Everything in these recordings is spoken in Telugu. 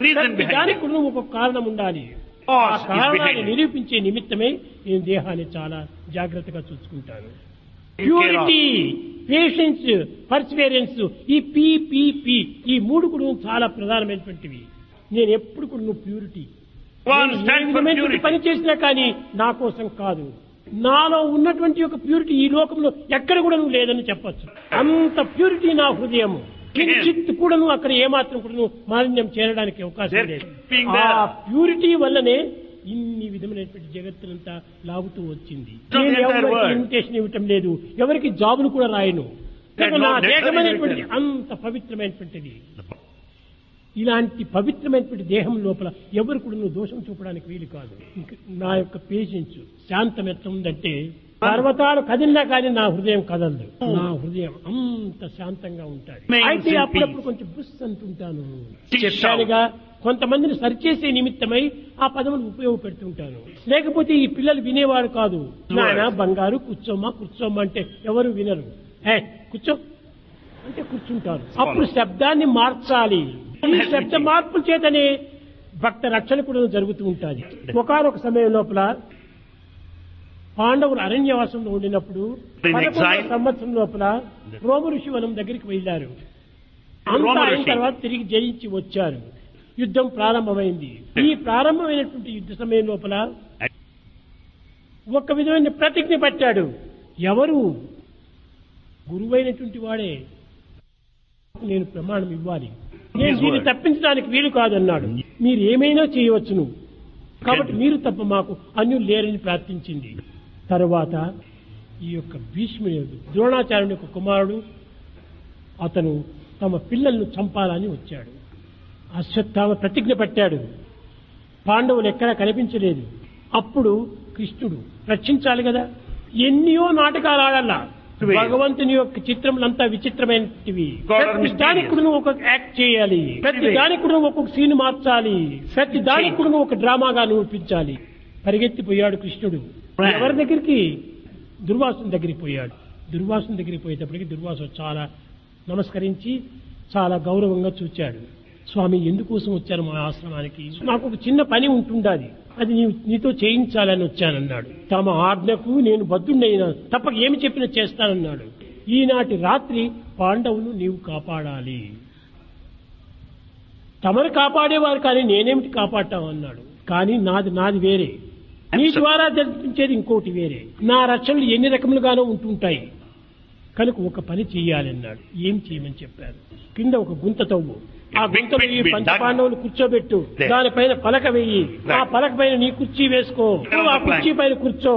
Reason ప్రతి behind దానికి it. కూడా ఒక కారణం ఉండాలి ఆ Cause is కారణాన్ని behind it. నిరూపించే నిమిత్తమే నేను దేహాన్ని చాలా జాగ్రత్తగా చూసుకుంటాను Take care of. Purity patience perseverance ఈ పి పి పి ఈ మూడు కూడా చాలా ప్రధానమైనటువంటివి నేను ఎప్పుడు కూడా నువ్వు ప్యూరిటీ One నేను ఏ stand for విధమైనటువంటి purity. పని చేసినా కానీ నా కోసం కాదు నాలో ఉన్నటువంటి ఒక ప్యూరిటీ ఈ లోకంలో ఎక్కడ కూడా నువ్వు లేదని చెప్పొచ్చు అంత ప్యూరిటీ నా హృదయం కించిత్ కూడా నువ్వు అక్కడ ఏమాత్రం కూడా నువ్వు మాలిన్యం చేరడానికి అవకాశం There లేదు being ఆ there. ప్యూరిటీ వల్లనే ఇన్ని విధమైనటువంటి జగత్తునంతా లాగుతూ వచ్చింది From the నేను entire ఎవరికి world. ఇన్విటేషన్ ఇవ్వటం లేదు ఎవరికి జాబులు కూడా రాయను There నా no necessary దేహమైనటువంటి return. అంత పవిత్రమైనటువంటిది ఇలాంటి పవిత్రమైనటువంటి దేహం లోపల ఎవరు కూడా నువ్వు దోషం చూపడానికి వీలు కాదు ఇంక నా యొక్క పేషెన్స్ శాంతం ఎట్లా ఉందంటే పర్వతాలు కదిలినా కానీ నా హృదయం కదలదు నా హృదయం అంత శాంతంగా ఉంటుంది Remains అయితే in అప్పుడప్పుడు peace. కొంచెం బుస్ అంటుంటాను Chill చెప్పానుగా కొంతమందిని సరిచేసే నిమిత్తమై ఆ పదములు ఉపయోగపెడుతుంటాను లేకపోతే ఈ పిల్లలు వినేవారు కాదు నాయన బంగారు కూర్చోమ్మా కూర్చోమ్మా అంటే ఎవరు వినరు ఏ కూర్చో అంటే కూర్చుంటారు అప్పుడు శబ్దాన్ని మార్చాలి ఈ శబ్ద మార్పుల చేతనే భక్త రక్షణ కూడా జరుగుతూ ఉంటుంది ఒకనొక సమయం లోపల పాండవులు అరణ్యవాసంలో ఉండినప్పుడు In పదకొండవ exile. సంవత్సరం లోపల రోమ ఋషివనం దగ్గరికి వెళ్ళారు అంతా రోమ అయిన ఋషి. తర్వాత తిరిగి జయించి వచ్చారు యుద్ధం ప్రారంభమైంది ఈ ప్రారంభమైనటువంటి యుద్ధ సమయం లోపల ఒక విధమైన ప్రతిజ్ఞ పట్టాడు ఎవరు గురువైనటువంటి వాడే నేను ప్రమాణం ఇవ్వాలి నేను His దీన్ని word. తప్పించడానికి వీలు కాదన్నాడు మీరు ఏమైనా చేయవచ్చును కాబట్టి మీరు తప్ప మాకు అన్యులు లేరని ప్రార్థించింది తరువాత ఈ యొక్క భీష్ముడు ద్రోణాచార్యుని యొక్క కుమారుడు అతను తమ పిల్లలను చంపాలని వచ్చాడు అశ్వత్థామ ప్రతిజ్ఞ పట్టాడు పాండవులు ఎక్కడా కనిపించలేదు అప్పుడు కృష్ణుడు రక్షించాలి కదా ఎన్నో నాటకాలు ఆడాల Wait. భగవంతుని యొక్క చిత్రములంతా విచిత్రమైనటివి God are ప్రతి దానికి కూడా నువ్వు ఒక యాక్ట్ చేయాలి ప్రతి Wait. దానికి కూడా నువ్వు ఒక్కొక్క సీన్ మార్చాలి ప్రతి దానికి కూడా నువ్వు ఒక డ్రామాగా నిరూపించాలి పరిగెత్తిపోయాడు కృష్ణుడు Right. ఎవరి దగ్గరికి దుర్వాసుని దగ్గరికి పోయాడు దుర్వాసుని దగ్గరికి పోయేటప్పటికి దుర్వాసు చాలా నమస్కరించి చాలా గౌరవంగా చూచాడు స్వామి ఎందుకోసం వచ్చారు మా ఆశ్రమానికి నాకు ఒక చిన్న పని ఉంటుండాది అది నీవు నీతో చేయించాలని వచ్చానన్నాడు తమ ఆజ్ఞకు నేను బద్దుండైనా తప్పక ఏమి చెప్పినా చేస్తానన్నాడు ఈనాటి రాత్రి పాండవులు నీవు కాపాడాలి తమను కాపాడేవారు కానీ నేనేమిటి కాపాడతాం అన్నాడు కానీ నాది నాది వేరే నీ ద్వారా జరిపించేది ఇంకోటి వేరే నా రక్షణలు ఎన్ని రకములుగానో ఉంటుంటాయి కనుక ఒక పని చెయ్యాలన్నాడు ఏం చేయమని చెప్పారు కింద ఒక గుంత తవ్వు ఆ గుంతలో ఈ పంచ పాండవులు కూర్చోబెట్టు దానిపైన పలక వెయ్యి ఆ పలక పైన నీ కుర్చీ వేసుకో నువ్వు ఆ కుర్చీ పైన కూర్చో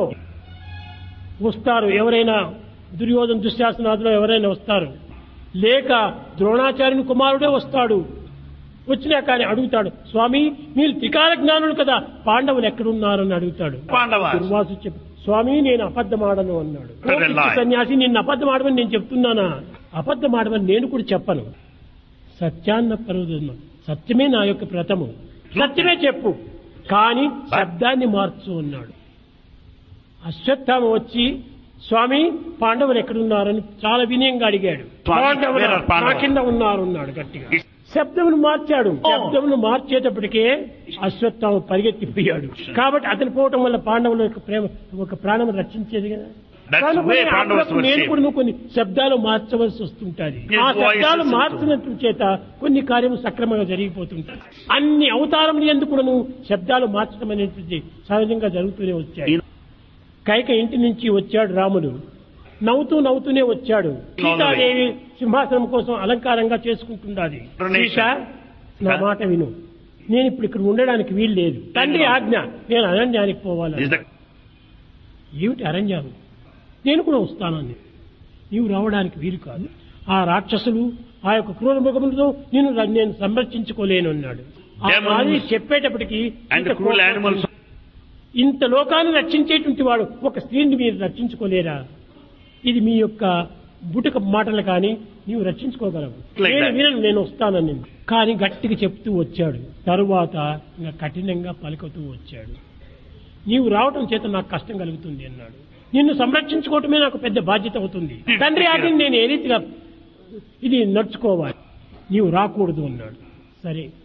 వస్తారు ఎవరైనా దుర్యోధన దుశ్శాసనాథులు ఎవరైనా వస్తారు లేక ద్రోణాచార్యుని కుమారుడే వస్తాడు వచ్చినా కానీ అడుగుతాడు స్వామి మీరు త్రికాల జ్ఞానులు కదా పాండవులు ఎక్కడున్నారని అడుగుతాడు Pandavas. దుర్వాసు చెప్పి స్వామి నేను అబద్ధమాడను అన్నాడు Tell a ఓ పిచ్చి lie. సన్యాసి నిన్ను అబద్ధమాడమని నేను చెప్తున్నానా అబద్ధమాడమని నేను కూడా చెప్పను సత్యాన్న పర్వతం సత్యమే నా యొక్క ప్రథము సత్యమే చెప్పు కానీ శబ్దాన్ని మార్చు అన్నాడు అశ్వత్థామ వచ్చి స్వామి పాండవులు ఎక్కడున్నారని చాలా వినయంగా అడిగాడు స్వామి, పాండవులు where are Pandavas? నా కింద ఉన్నారు అన్నాడు గట్టిగా శబ్దమును మార్చాడు శబ్దమును మార్చేటప్పటికే అశ్వత్థామ పరిగెత్తిపోయాడు కాబట్టి అతను పోవటం వల్ల పాండవుల యొక్క ప్రేమ ఒక ప్రాణం రక్షించేది కదా That's కనుక where Pandavas అప్పుడప్పుడు were నేను saved. కూడా నువ్వు కొన్ని శబ్దాలు మార్చవలసి వస్తుంటాది His ఆ voice శబ్దాలు is మార్చినట్టు చేత కొన్ని కార్యము సక్రమంగా జరిగిపోతుంటాయి అన్ని అవతారములు ఎందుకు కూడా నువ్వు శబ్దాలు మార్చడం అనేటువంటి సహజంగా జరుగుతూనే వచ్చాయి కైక ఇంటి నుంచి వచ్చాడు రాముడు నవ్వుతూ నవ్వుతూనే వచ్చాడు సీతాదేవి సింహాసనం కోసం అలంకారంగా చేసుకుంటున్నది సీత నా మాట విను నేను ఇప్పుడు ఇక్కడ ఉండడానికి వీలు లేదు తండ్రి ఆజ్ఞ నేను అరణ్యానికి పోవాలి Is the ఏమిటి అరణ్యాలు నేను కూడా వస్తానని నీవు రావడానికి వీలు కాదు ఆ రాక్షసులు ఆ యొక్క క్రూర మృగములతో నేను ర- నేను సంరక్షించుకోలేను అన్నాడు ఆ Demons మాదిరి చెప్పేటప్పటికి and ఇంత the cruel కోపం animals. ఇంత లోకాన్ని రక్షించేటువంటి వాడు ఒక స్త్రీని మీరు రక్షించుకోలేరా ఇది మీ యొక్క బుటక మాటలు కానీ నీవు రక్షించుకోగలవు Like నేను that. వినను నేను వస్తానని కానీ గట్టిగా చెప్తూ వచ్చాడు తరువాత ఇంకా కఠినంగా పలుకుతూ వచ్చాడు నీవు రావటం చేత నాకు కష్టం కలుగుతుంది అన్నాడు నిన్ను సంరక్షించుకోవటమే నాకు పెద్ద బాధ్యత అవుతుంది తండ్రి ఆజ్ఞని నేను ఏ రీతిగా ఇది నడుచుకోవాలి నీవు రాకూడదు అన్నాడు సరే